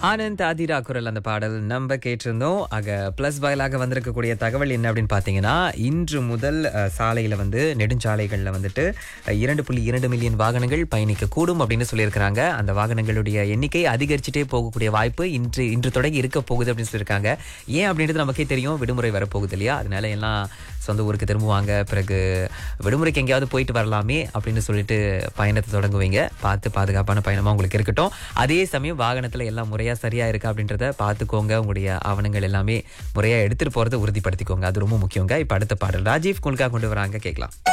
ஆனந்த் ஆதிரா குரல் அந்த பாடல் நம்ம கேட்டிருந்தோம் ஆக பிளஸ் வாயிலாக வந்திருக்கக்கூடிய தகவல் என்ன அப்படின்னு பார்த்தீங்கன்னா இன்று முதல் அஹ், சாலையில வந்து நெடுஞ்சாலைகளில் வந்துட்டு அஹ், இரண்டு புள்ளி இரண்டு மில்லியன் வாகனங்கள் பயணிக்க கூடும் அப்படின்னு சொல்லியிருக்கிறாங்க அந்த வாகனங்களுடைய எண்ணிக்கை அதிகரிச்சுட்டே போகக்கூடிய வாய்ப்பு இன்று இன்று தொடங்கி இருக்க போகுது அப்படின்னு சொல்லியிருக்காங்க ஏன் அப்படின்றது நமக்கே தெரியும் விடுமுறை வரப்போகுது இல்லையா அதனால எல்லாம் சொந்த ஊருக்கு திரும்புவாங்க பிறகு விடுமுறைக்கு எங்கேயாவது போயிட்டு வரலாமே அப்படின்னு சொல்லிட்டு பயணத்தை தொடங்குவீங்க பார்த்து பாதுகாப்பான பயணமா உங்களுக்கு இருக்கட்டும் அதே சமயம் வாகனத்துல எல்லாம் முறையா சரியா இருக்கா அப்படின்றத பார்த்துக்கோங்க உங்களுடைய ஆவணங்கள் எல்லாமே முறையா எடுத்துட்டு போறதை உறுதிப்படுத்திக்கோங்க அது ரொம்ப முக்கியங்க இப்ப அடுத்த பாடல் ராஜீவ் குல்கா கொண்டு வராங்க கேட்கலாம்